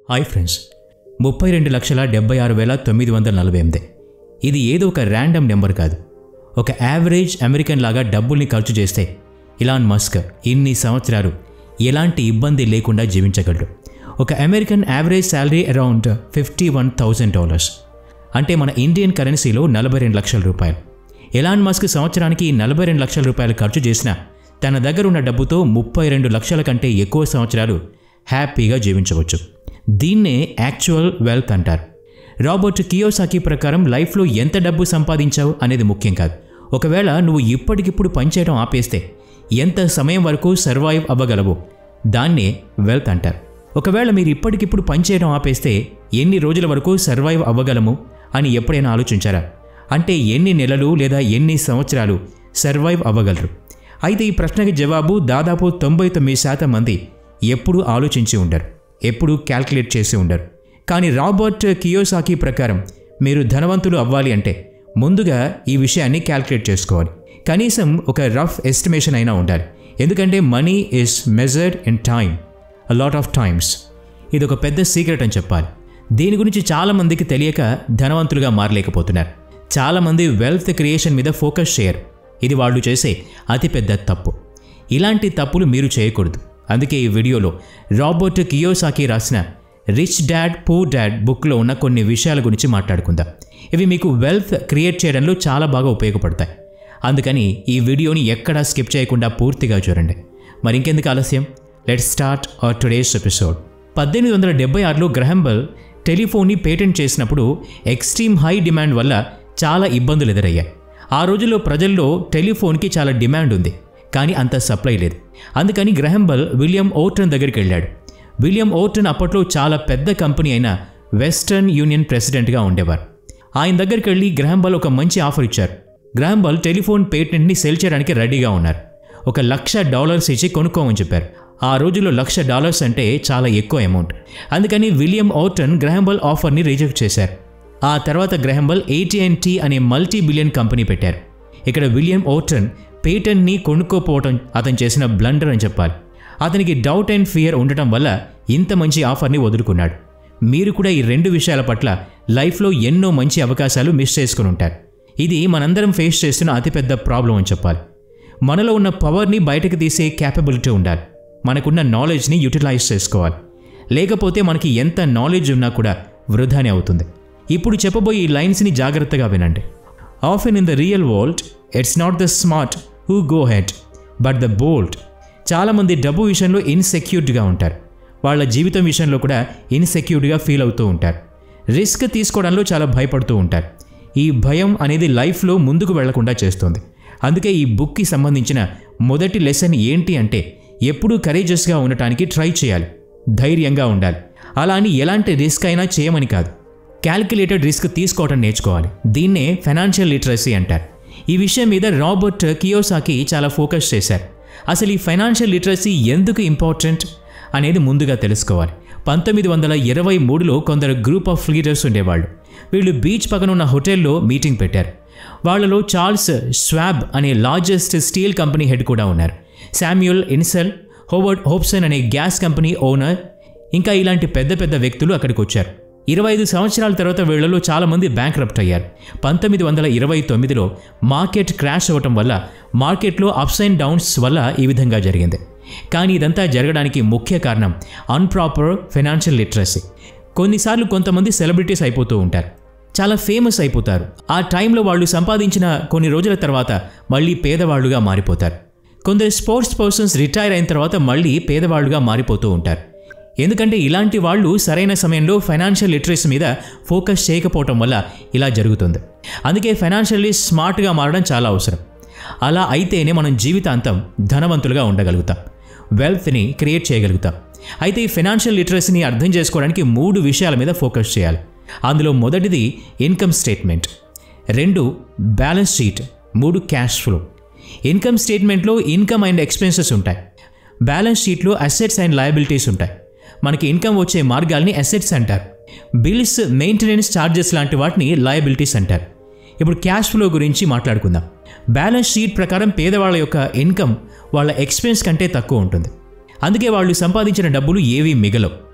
hi friends ముప్పై రెండు లక్షల డెబ్బై ఆరు వేల తొమ్మిది వందల నలభై ఎనిమిది ఇది ఏదో ఒక ర్యాండమ్ నెంబర్ కాదు ఒక యావరేజ్ అమెరికన్ లాగా డబ్బుల్ని ఖర్చు చేస్తే ఇలాన్ మస్క్ ఇన్ని సంవత్సరాలు ఎలాంటి ఇబ్బంది లేకుండా జీవించగలడు ఒక American average salary around fifty one thousand dollars అంటే మన ఇండియన్ కరెన్సీలో నలభై రెండు లక్షల రూపాయలు ఎలాన్ మస్క్ సంవత్సరానికి నలభై రెండు లక్షల రూపాయలు ఖర్చు చేసినా తన దగ్గర ఉన్న డబ్బుతో ముప్పై రెండు లక్షల కంటే ఎక్కువ సంవత్సరాలు హ్యాపీగా జీవించవచ్చు దీన్నే యాక్చువల్ వెల్త్ అంటారు రాబర్ట్ కియోసాకి ప్రకారం లైఫ్లో ఎంత డబ్బు సంపాదించావు అనేది ముఖ్యం కాదు ఒకవేళ నువ్వు ఇప్పటికిప్పుడు పనిచేయడం ఆపేస్తే ఎంత సమయం వరకు సర్వైవ్ అవ్వగలవో దాన్నే వెల్త్ అంటారు ఒకవేళ మీరు ఇప్పటికిప్పుడు పనిచేయడం ఆపేస్తే ఎన్ని రోజుల వరకు సర్వైవ్ అవ్వగలము అని ఎప్పుడైనా ఆలోచించారా అంటే ఎన్ని నెలలు లేదా ఎన్ని సంవత్సరాలు సర్వైవ్ అవ్వగలరు అయితే ఈ ప్రశ్నకి జవాబు దాదాపు తొంభై తొమ్మిది శాతం మంది ఎప్పుడూ ఆలోచించి ఉండరు ఎప్పుడూ క్యాల్కులేట్ చేసి ఉండరు కానీ రాబర్ట్ కియోసాకి ప్రకారం మీరు ధనవంతులు అవ్వాలి అంటే ముందుగా ఈ విషయాన్ని క్యాల్కులేట్ చేసుకోవాలి కనీసం ఒక రఫ్ ఎస్టిమేషన్ అయినా ఉండాలి ఎందుకంటే money is measured in time a lot of times ఇది ఒక పెద్ద సీక్రెట్ అని చెప్పాలి దీని గురించి చాలామందికి తెలియక ధనవంతులుగా మారలేకపోతున్నారు చాలామంది వెల్త్ క్రియేషన్ మీద ఫోకస్ చేయరు ఇది వాళ్ళు చేసే అతిపెద్ద తప్పు ఇలాంటి తప్పులు మీరు చేయకూడదు అందుకే ఈ వీడియోలో రాబర్ట్ కియోసాకి రాసిన రిచ్ డాడ్ పూర్ డాడ్ బుక్లో ఉన్న కొన్ని విషయాల గురించి మాట్లాడుకుందాం ఇవి మీకు వెల్త్ క్రియేట్ చేయడంలో చాలా బాగా ఉపయోగపడతాయి అందుకని ఈ వీడియోని ఎక్కడా స్కిప్ చేయకుండా పూర్తిగా చూడండి మరి ఇంకెందుకు ఆలస్యం let start our today's episode పద్దెనిమిది వందల డెబ్బై ఆరులో గ్రహంబల్ టెలిఫోన్ని పేటెంట్ చేసినప్పుడు ఎక్స్ట్రీమ్ హై డిమాండ్ వల్ల చాలా ఇబ్బందులు ఎదురయ్యాయి ఆ రోజుల్లో ప్రజల్లో టెలిఫోన్కి చాలా డిమాండ్ ఉంది కానీ అంత సప్లై లేదు అందుకని గ్రహంబల్ విలియం ఓటన్ దగ్గరికి వెళ్ళాడు విలియం ఓటన్ అప్పట్లో చాలా పెద్ద కంపెనీ అయిన వెస్టర్న్ యూనియన్ ప్రెసిడెంట్గా ఉండేవారు ఆయన దగ్గరికి వెళ్ళి గ్రహంబల్ ఒక మంచి ఆఫర్ ఇచ్చారు గ్రహంబల్ టెలిఫోన్ పేటెంట్ని సెల్ చేయడానికి రెడీగా ఉన్నారు ఒక లక్ష డాలర్స్ ఇచ్చి కొనుక్కోమని చెప్పారు ఆ రోజుల్లో లక్ష డాలర్స్ అంటే చాలా ఎక్కువ అమౌంట్ అందుకని విలియం ఓటన్ గ్రహంబల్ ఆఫర్ని రిజెక్ట్ చేశారు ఆ తర్వాత గ్రహంబల్ ఏటీఎన్టీ అనే మల్టీ బిలియన్ కంపెనీ పెట్టారు ఇక్కడ విలియం ఓటన్ పేటెంట్ని కొనుక్కోపోవటం అతను చేసిన బ్లండర్ అని చెప్పాలి అతనికి డౌట్ అండ్ ఫియర్ ఉండటం వల్ల ఇంత మంచి ఆఫర్ని వదులుకున్నాడు మీరు కూడా ఈ రెండు విషయాల పట్ల లైఫ్లో ఎన్నో మంచి అవకాశాలు మిస్ చేసుకుని ఉంటారు ఇది మనందరం ఫేస్ చేస్తున్న అతిపెద్ద ప్రాబ్లం అని చెప్పాలి మనలో ఉన్న పవర్ని బయటకు తీసే క్యాపబిలిటీ ఉండాలి మనకున్న నాలెడ్జ్ని యూటిలైజ్ చేసుకోవాలి లేకపోతే మనకి ఎంత నాలెడ్జ్ ఉన్నా కూడా వృధానే అవుతుంది ఇప్పుడు చెప్పబోయే ఈ లైన్స్ని జాగ్రత్తగా వినండి often in the real world it's not the smart who go ahead but the bold చాలామంది డబ్బు విషయంలో ఇన్సెక్యూర్డ్గా ఉంటారు వాళ్ళ జీవితం విషయంలో కూడా ఇన్సెక్యూర్డ్గా ఫీల్ అవుతూ ఉంటారు రిస్క్ తీసుకోవడంలో చాలా భయపడుతూ ఉంటారు ఈ భయం అనేది లైఫ్లో ముందుకు వెళ్లకుండా చేస్తుంది అందుకే ఈ బుక్కి సంబంధించిన మొదటి లెసన్ ఏంటి అంటే ఎప్పుడూ కరేజస్గా ఉండటానికి ట్రై చేయాలి ధైర్యంగా ఉండాలి అలా అని ఎలాంటి రిస్క్ అయినా చేయమని కాదు క్యాల్కులేటెడ్ రిస్క్ తీసుకోవటం నేర్చుకోవాలి దీన్నే ఫైనాన్షియల్ లిటరసీ అంటారు ఈ విషయం మీద రాబర్ట్ కియోసాకి చాలా ఫోకస్ చేశారు అసలు ఈ ఫైనాన్షియల్ లిటరసీ ఎందుకు ఇంపార్టెంట్ అనేది ముందుగా తెలుసుకోవాలి పంతొమ్మిది వందల ఇరవై మూడులో కొందరు గ్రూప్ ఆఫ్ లీడర్స్ ఉండేవాళ్ళు వీళ్ళు బీచ్ పక్కన ఉన్న హోటల్లో మీటింగ్ పెట్టారు వాళ్ళలో చార్ల్స్ స్వాబ్ అనే లార్జెస్ట్ స్టీల్ కంపెనీ హెడ్ కూడా ఉన్నారు శామ్యుల్ ఇన్సెల్ హోవర్డ్ హోప్సన్ అనే గ్యాస్ కంపెనీ ఓనర్ ఇంకా ఇలాంటి పెద్ద పెద్ద వ్యక్తులు అక్కడికి వచ్చారు ఇరవై ఐదు సంవత్సరాల తర్వాత వీళ్లలో చాలామంది బ్యాంక్ అయ్యారు పంతొమ్మిది వందల ఇరవై తొమ్మిదిలో మార్కెట్ క్రాష్ అవ్వటం వల్ల మార్కెట్లో అప్స్ అండ్ డౌన్స్ వల్ల ఈ విధంగా జరిగింది కానీ ఇదంతా జరగడానికి ముఖ్య కారణం అన్ప్రాపర్ ఫైనాన్షియల్ లిటరసీ కొన్నిసార్లు కొంతమంది సెలబ్రిటీస్ అయిపోతూ ఉంటారు చాలా ఫేమస్ అయిపోతారు ఆ టైంలో వాళ్ళు సంపాదించిన కొన్ని రోజుల తర్వాత మళ్ళీ పేదవాళ్లుగా మారిపోతారు కొందరు స్పోర్ట్స్ పర్సన్స్ రిటైర్ అయిన తర్వాత మళ్ళీ పేదవాళ్లుగా మారిపోతూ ఉంటారు ఎందుకంటే ఇలాంటి వాళ్ళు సరైన సమయంలో ఫైనాన్షియల్ లిటరసీ మీద ఫోకస్ చేయకపోవటం వల్ల ఇలా జరుగుతుంది అందుకే ఫైనాన్షియల్లీ స్మార్ట్గా మారడం చాలా అవసరం అలా అయితేనే మనం జీవితాంతం ధనవంతులుగా ఉండగలుగుతాం వెల్త్ని క్రియేట్ చేయగలుగుతాం అయితే ఈ ఫైనాన్షియల్ లిటరసీని అర్థం చేసుకోవడానికి మూడు విషయాల మీద ఫోకస్ చేయాలి అందులో మొదటిది ఇన్కమ్ స్టేట్మెంట్ రెండు బ్యాలెన్స్ షీట్ మూడు క్యాష్ ఫ్లో ఇన్కమ్ స్టేట్మెంట్లో ఇన్కమ్ అండ్ ఎక్స్పెన్సెస్ ఉంటాయి బ్యాలెన్స్ షీట్లో అసెట్స్ అండ్ లయబిలిటీస్ ఉంటాయి మనకి ఇన్కమ్ వచ్చే మార్గాల్ని అసెట్స్ అంటారు బిల్స్ మెయింటెనెన్స్ ఛార్జెస్ లాంటి వాటిని లయబిలిటీస్ అంటారు ఇప్పుడు క్యాష్ ఫ్లో గురించి మాట్లాడుకుందాం బ్యాలెన్స్ షీట్ ప్రకారం పేదవాళ్ళ యొక్క ఇన్కమ్ వాళ్ళ ఎక్స్పెన్స్ కంటే తక్కువ ఉంటుంది అందుకే వాళ్ళు సంపాదించిన డబ్బులు ఏవీ మిగలవు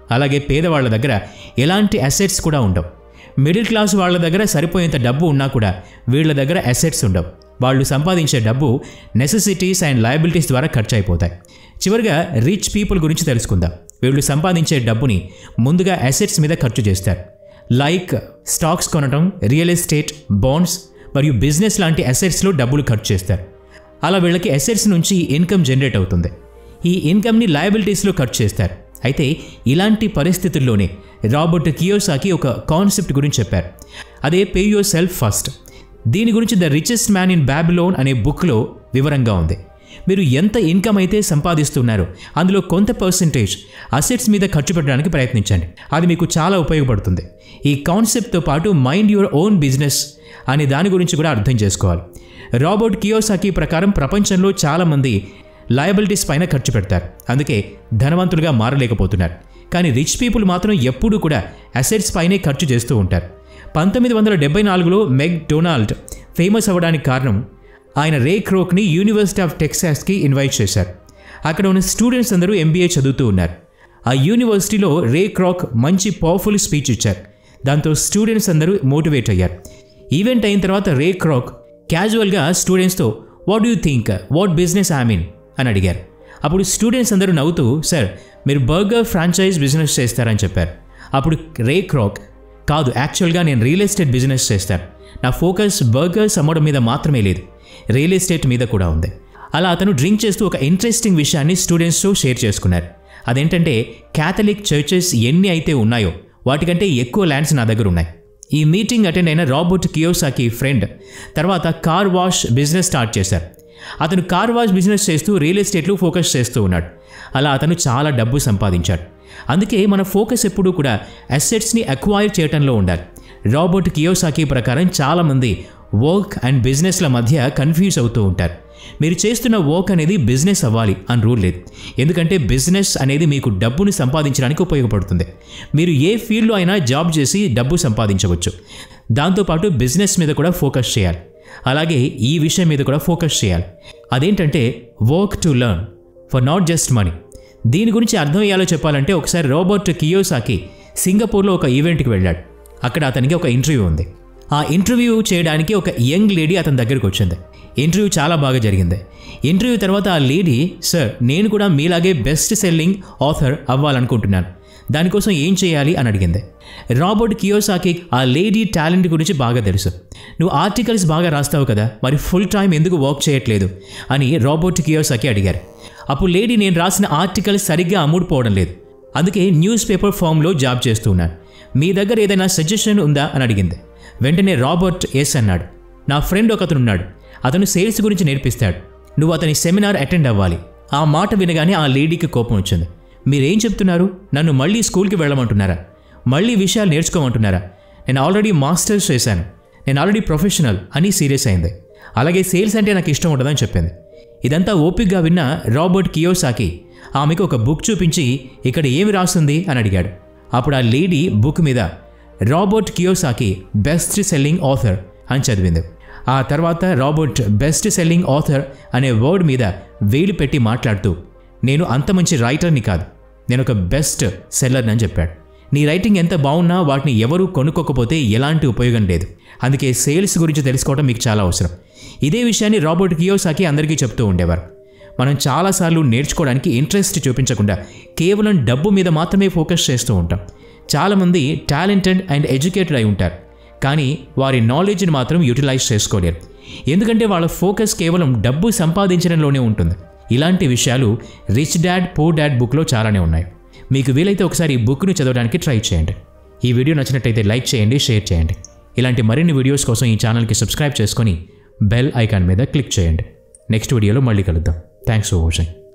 అలాగే పేదవాళ్ళ దగ్గర ఎలాంటి అసెట్స్ కూడా ఉండవు మిడిల్ క్లాస్ వాళ్ళ దగ్గర సరిపోయేంత డబ్బు ఉన్నా కూడా వీళ్ళ దగ్గర అసెట్స్ ఉండవు వాళ్ళు సంపాదించే డబ్బు నెసెసిటీస్ అండ్ లయబిలిటీస్ ద్వారా ఖర్చు అయిపోతాయి చివరిగా రిచ్ పీపుల్ గురించి తెలుసుకుందాం వీళ్ళు సంపాదించే డబ్బుని ముందుగా అసెట్స్ మీద ఖర్చు చేస్తారు లైక్ స్టాక్స్ కొనడం రియల్ ఎస్టేట్ బాండ్స్ మరియు బిజినెస్ లాంటి అసెట్స్లో డబ్బులు ఖర్చు చేస్తారు అలా వీళ్ళకి అసెట్స్ నుంచి ఇన్కమ్ జనరేట్ అవుతుంది ఈ ఇన్కమ్ని లయబిలిటీస్లో ఖర్చు చేస్తారు అయితే ఇలాంటి పరిస్థితుల్లోనే రాబర్ట్ కియోసాకి ఒక కాన్సెప్ట్ గురించి చెప్పారు అదే పే యువర్ సెల్ఫ్ ఫస్ట్ దీని గురించి the richest man in Babylon అనే బుక్లో వివరంగా ఉంది మీరు ఎంత ఇన్కమ్ అయితే సంపాదిస్తున్నారో అందులో కొంత పర్సంటేజ్ అసెట్స్ మీద ఖర్చు పెట్టడానికి ప్రయత్నించండి అది మీకు చాలా ఉపయోగపడుతుంది ఈ కాన్సెప్ట్తో పాటు మైండ్ యువర్ ఓన్ బిజినెస్ అనే దాని గురించి కూడా అర్థం చేసుకోవాలి రాబర్ట్ కియోసాకి ప్రకారం ప్రపంచంలో చాలామంది లయబిలిటీస్ పైన ఖర్చు పెడతారు అందుకే ధనవంతులుగా మారలేకపోతున్నారు కానీ రిచ్ పీపుల్ మాత్రం ఎప్పుడూ కూడా అసెట్స్ పైనే ఖర్చు చేస్తూ ఉంటారు పంతొమ్మిది వందల డెబ్బై నాలుగులో మెగ్ డొనాల్డ్ ఫేమస్ అవ్వడానికి కారణం ఆయన రే క్రోక్ని యూనివర్సిటీ ఆఫ్ టెక్సాస్కి ఇన్వైట్ చేశారు అక్కడ ఉన్న స్టూడెంట్స్ అందరూ ఎంబీఏ చదువుతూ ఉన్నారు ఆ యూనివర్సిటీలో రే క్రాక్ మంచి పవర్ఫుల్ స్పీచ్ ఇచ్చారు దాంతో స్టూడెంట్స్ అందరూ మోటివేట్ అయ్యారు ఈవెంట్ అయిన తర్వాత రే క్రాక్ క్యాజువల్గా స్టూడెంట్స్తో what you think what business I mean అని అడిగారు అప్పుడు స్టూడెంట్స్ అందరూ నవ్వుతూ సార్ మీరు బర్గర్ ఫ్రాంచైజ్ బిజినెస్ చేస్తారని చెప్పారు అప్పుడు రే క్రాక్ కాదు యాక్చువల్గా నేను రియల్ ఎస్టేట్ బిజినెస్ చేస్తాను నా ఫోకస్ బర్గర్స్ అమ్మడం మీద మాత్రమే లేదు రియల్ ఎస్టేట్ మీద కూడా ఉంది అలా అతను డ్రింక్ చేస్తూ ఒక ఇంట్రెస్టింగ్ విషయాన్ని స్టూడెంట్స్తో షేర్ చేసుకున్నారు అదేంటంటే క్యాథలిక్ చర్చెస్ ఎన్ని అయితే ఉన్నాయో వాటికంటే ఎక్కువ ల్యాండ్స్ నా దగ్గర ఉన్నాయి ఈ మీటింగ్ అటెండ్ అయిన రాబర్ట్ కియోసాకి ఫ్రెండ్ తర్వాత కార్ వాష్ బిజినెస్ స్టార్ట్ చేశారు అతను కార్ వాష్ బిజినెస్ చేస్తూ రియల్ ఎస్టేట్లో ఫోకస్ చేస్తూ ఉన్నాడు అలా అతను చాలా డబ్బు సంపాదించాడు అందుకే మన ఫోకస్ ఎప్పుడూ కూడా అసెట్స్ని అక్వైర్ చేయడంలో ఉండాలి రాబర్ట్ కియోసాకి ప్రకారం చాలామంది వర్క్ అండ్ బిజినెస్ల మధ్య కన్ఫ్యూజ్ అవుతూ ఉంటారు మీరు చేస్తున్న వర్క్ అనేది బిజినెస్ అవ్వాలి అని రూల్ లేదు ఎందుకంటే బిజినెస్ అనేది మీకు డబ్బుని సంపాదించడానికి ఉపయోగపడుతుంది మీరు ఏ ఫీల్డ్లో అయినా జాబ్ చేసి డబ్బు సంపాదించవచ్చు దాంతోపాటు బిజినెస్ మీద కూడా ఫోకస్ చేయాలి అలాగే ఈ విషయం మీద కూడా ఫోకస్ చేయాలి అదేంటంటే work to learn for not just money దీని గురించి అర్థం అయ్యేలా చెప్పాలంటే ఒకసారి రోబర్ట్ కియోసాకి సింగపూర్లో ఒక ఈవెంట్కి వెళ్ళాడు అక్కడ అతనికి ఒక ఇంటర్వ్యూ ఉంది ఆ ఇంటర్వ్యూ చేయడానికి ఒక యంగ్ లేడీ అతని దగ్గరికి వచ్చింది ఇంటర్వ్యూ చాలా బాగా జరిగింది ఇంటర్వ్యూ తర్వాత ఆ లేడీ సార్ నేను కూడా మీలాగే బెస్ట్ సెల్లింగ్ ఆథర్ అవ్వాలనుకుంటున్నాను దానికోసం ఏం చేయాలి అని అడిగింది రాబర్ట్ కియోసాకి ఆ లేడీ టాలెంట్ గురించి బాగా తెలుసు నువ్వు ఆర్టికల్స్ బాగా రాస్తావు కదా మరి ఫుల్ టైం ఎందుకు వర్క్ చేయట్లేదు అని రాబర్ట్ కియోసాకి అడిగారు అప్పుడు లేడీ నేను రాసిన ఆర్టికల్స్ సరిగ్గా అమ్ముడుపోవడం లేదు అందుకే న్యూస్ పేపర్ ఫామ్లో జాబ్ చేస్తున్నాను మీ దగ్గర ఏదైనా సజెషన్ ఉందా అని అడిగింది వెంటనే రాబర్ట్ ఎస్ అన్నాడు నా ఫ్రెండ్ ఒకతను ఉన్నాడు అతను సేల్స్ గురించి నేర్పిస్తాడు నువ్వు అతని సెమినార్ అటెండ్ అవ్వాలి ఆ మాట వినగానే ఆ లేడీకి కోపం వచ్చింది మీరేం చెప్తున్నారు నన్ను మళ్ళీ స్కూల్కి వెళ్ళమంటున్నారా మళ్ళీ విషయాలు నేర్చుకోమంటున్నారా నేను ఆల్రెడీ మాస్టర్స్ చేశాను నేను ఆల్రెడీ ప్రొఫెషనల్ అని సీరియస్ అయింది అలాగే సేల్స్ అంటే నాకు ఇష్టం ఉండదని చెప్పింది ఇదంతా ఓపిక్గా విన్న రాబర్ట్ కియోసాకి ఆమెకు ఒక బుక్ చూపించి ఇక్కడ ఏమి రాస్తుంది అని అడిగాడు అప్పుడు ఆ లేడీ బుక్ మీద Robert Kiyosaki best selling author అని చదివింది ఆ తర్వాత రాబర్ట్ బెస్ట్ సెల్లింగ్ ఆథర్ అనే వర్డ్ మీద వేలు పెట్టి మాట్లాడుతూ నేను అంత మంచి రైటర్ని కాదు నేను ఒక బెస్ట్ సెల్లర్ని అని చెప్పాడు నీ రైటింగ్ ఎంత బాగున్నా వాటిని ఎవరూ కొనుక్కోకపోతే ఎలాంటి ఉపయోగం లేదు అందుకే సేల్స్ గురించి తెలుసుకోవడం మీకు చాలా అవసరం ఇదే విషయాన్ని రాబర్ట్ కియోసాకి అందరికీ చెప్తూ ఉండేవారు మనం చాలాసార్లు నేర్చుకోవడానికి ఇంట్రెస్ట్ చూపించకుండా కేవలం డబ్బు మీద మాత్రమే ఫోకస్ చేస్తూ ఉంటాం చాలామంది టాలెంటెడ్ అండ్ ఎడ్యుకేటెడ్ అయి ఉంటారు కానీ వారి నాలెడ్జ్ని మాత్రం యూటిలైజ్ చేసుకోలేరు ఎందుకంటే వాళ్ళ ఫోకస్ కేవలం డబ్బు సంపాదించడంలోనే ఉంటుంది ఇలాంటి విషయాలు రిచ్ డాడ్ పూర్ డాడ్ బుక్లో చాలానే ఉన్నాయి మీకు వీలైతే ఒకసారి ఈ బుక్ను చదవడానికి ట్రై చేయండి ఈ వీడియో నచ్చినట్టయితే లైక్ చేయండి షేర్ చేయండి ఇలాంటి మరిన్ని వీడియోస్ కోసం ఈ ఛానల్కి సబ్స్క్రైబ్ చేసుకొని బెల్ ఐకాన్ మీద క్లిక్ చేయండి నెక్స్ట్ వీడియోలో మళ్ళీ కలుద్దాం థ్యాంక్స్ ఫర్ వాచింగ్